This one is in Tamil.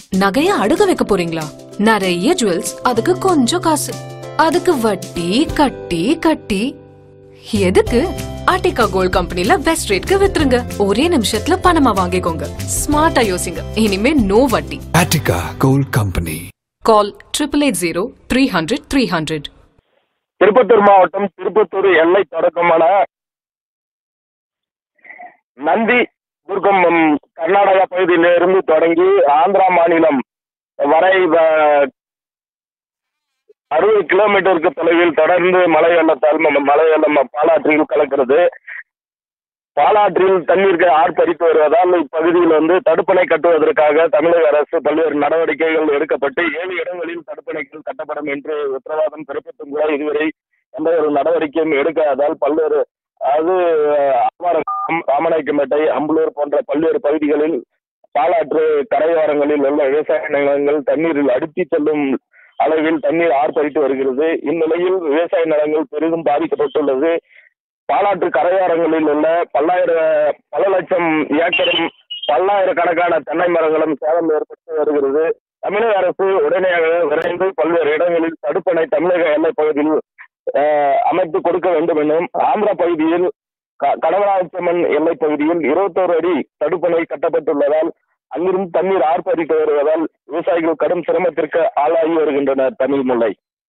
நகைய அடுக்க வைக்க போறீங்களா நிறைய ஜுவல்ஸ் அதுக்கு கொஞ்சம் காசு அதுக்கு வட்டி கட்டி கட்டி எதுக்கு ஆர்டிகா கோல்ட் கம்பெனில பெஸ்ட் ரேட்க்கு வித்துருங்க ஒரே நிமிஷத்துல பணமா வாங்கிக்கோங்க ஸ்மார்ட்டா யோசிங்க இனிமே நோ வட்டி Attica Gold Company. Call triple eight zero three hundred three hundred Tirupattur மாவட்டம் திருப்பத்தூர் எல்லை தொடக்கமான நந்தி துர்க்கம் ம், கர்நாடகா பகுதியிலிருந்து தொடங்கி ஆந்திரா மாநிலம் வரை வ- அறுபது கிலோமீட்டருக்கு தொலைவில் தொடர்ந்து மலை வெள்ளத்தால் ம- மலை வெள்ளம் பாலாற்றில் கலக்கிறது பாலாற்றில் தண்ணீருக்கு ஆர்ப்பரித்து வருவதால் இப்பகுதியில் வந்து தடுப்பணை கட்டுவதற்காக தமிழக அரசு பல்வேறு நடவடிக்கைகள் எடுக்கப்பட்டு ஏழு இடங்களில் தடுப்பணைகள் கட்டப்படும் என்று உத்தரவாதம் பிறப்பித்தும் கூட இதுவரை எந்த ஒரு நடவடிக்கையும் எடுக்காததால் பல்வேறு அது ஆவாரம் ராமநாயக்கம்பேட்டை அம்பலூர் போன்ற பல்வேறு பகுதிகளில் பாலாற்று கரையோரங்களில் உள்ள விவசாய நிலங்கள் தண்ணீரில் அடித்து செல்லும் அளவில் தண்ணீர் ஆர்ப்பரித்து வருகிறது இந்நிலையில் விவசாய நிலங்கள் பெரிதும் பாதிக்கப்பட்டுள்ளது பாலாற்று கரையோரங்களில் உள்ள பல்லாயிர பல லட்சம் ஏக்கரும் பல்லாயிரக்கணக்கான தென்னை மரங்களும் சேதம் ஏற்பட்டு வருகிறது தமிழக அரசு உடனடியாக விரைந்து பல்வேறு இடங்களில் தடுப்பணை தமிழக எல்லைப் பகுதியில் அஹ், அமைத்து கொடுக்க வேண்டும் என்றும் ஆந்திரா பகுதியில் க- கடவராச்சம்மன் எல்லைப் பகுதியில் இருபத்தோரு அடி தடுப்பணை கட்டப்பட்டுள்ளதால் அங்கிருந்து தண்ணீர் ஆர்ப்பரித்து வருவதால் விவசாயிகள் கடும் சிரமத்திற்கு ஆளாகி வருகின்றனர் தமிழ் முல்லை